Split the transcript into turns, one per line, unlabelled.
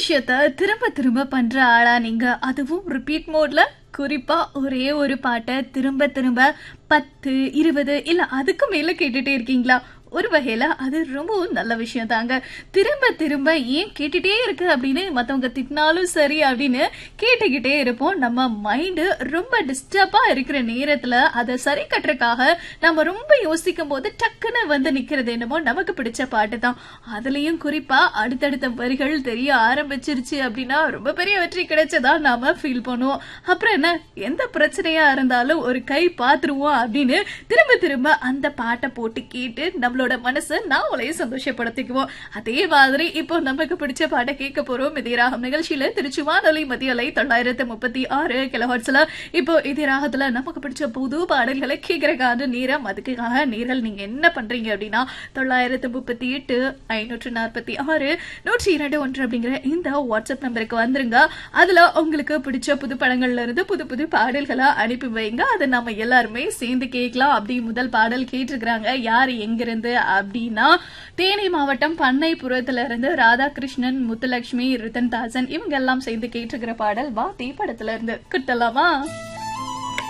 விஷயத்த திரும்ப திரும்ப பண்ற ஆளா நீங்க அதுவும் ரிப்பீட் மோட்ல குறிப்பா ஒரே ஒரு பாட்டை திரும்ப திரும்ப பத்து இருபது இல்ல அதுக்கு மேல கேட்டுட்டே இருக்கீங்களா ஒரு வகையில அது ரொம்பவும் நல்ல விஷயம் தாங்க திரும்ப திரும்ப ஏன் கேட்டுட்டே இருக்கு அப்படின்னு மத்தவங்க திட்டினாலும் சரி அப்படின்னு கேட்டுக்கிட்டே இருப்போம் நம்ம மைண்டு ரொம்ப டிஸ்டர்பா இருக்கிற நேரத்துல அதை சரி கட்டுறதுக்காக நம்ம ரொம்ப யோசிக்கும் போது டக்குன்னு வந்து நிக்கிறது என்னமோ நமக்கு பிடிச்ச பாட்டு தான் அதுலயும் குறிப்பா அடுத்தடுத்த வரிகள் தெரிய ஆரம்பிச்சிருச்சு அப்படின்னா ரொம்ப பெரிய வெற்றி கிடைச்சதா நாம ஃபீல் பண்ணுவோம் அப்புறம் என்ன எந்த பிரச்சனையா இருந்தாலும் ஒரு கை பாத்துருவோம் அப்படின்னு திரும்ப திரும்ப அந்த பாட்டை போட்டு கேட்டு நம்மளோட மனசை நாமளையும் சந்தோஷப்படுத்திக்குவோம் அதே மாதிரி இப்போ நமக்கு பிடிச்ச பாட்டை கேட்க போறோம் இதே ராகம் நிகழ்ச்சியில திருச்சி வானொலி மத்திய அலை தொள்ளாயிரத்து முப்பத்தி ஆறு கிலோஹர்ட்ஸ்ல இப்போ இதே ராகத்துல நமக்கு பிடிச்ச புது பாடல்களை கேட்கறக்கான நேரம் அதுக்காக நேரல் நீங்க என்ன பண்றீங்க அப்படின்னா தொள்ளாயிரத்து முப்பத்தி எட்டு ஐநூற்று நாற்பத்தி ஆறு நூற்றி இரண்டு ஒன்று அப்படிங்கிற இந்த வாட்ஸ்அப் நம்பருக்கு வந்துருங்க அதுல உங்களுக்கு பிடிச்ச புது படங்கள்ல இருந்து புது புது பாடல்களா அனுப்பி வைங்க அதை நம்ம எல்லாருமே சேர்ந்து கேட்கலாம் அப்படி முதல் பாடல் கேட்டிருக்கிறாங்க யார் எங்கிருந்து அப்படின்னா தேனி மாவட்டம் பண்ணைபுரத்துல இருந்து ராதாகிருஷ்ணன் முத்துலட்சுமி ரித்தன் தாசன் இவங்க எல்லாம் சேர்ந்து கேட்டிருக்கிற பாடல் வாத்தி படத்துல இருந்து கிட்டலாமா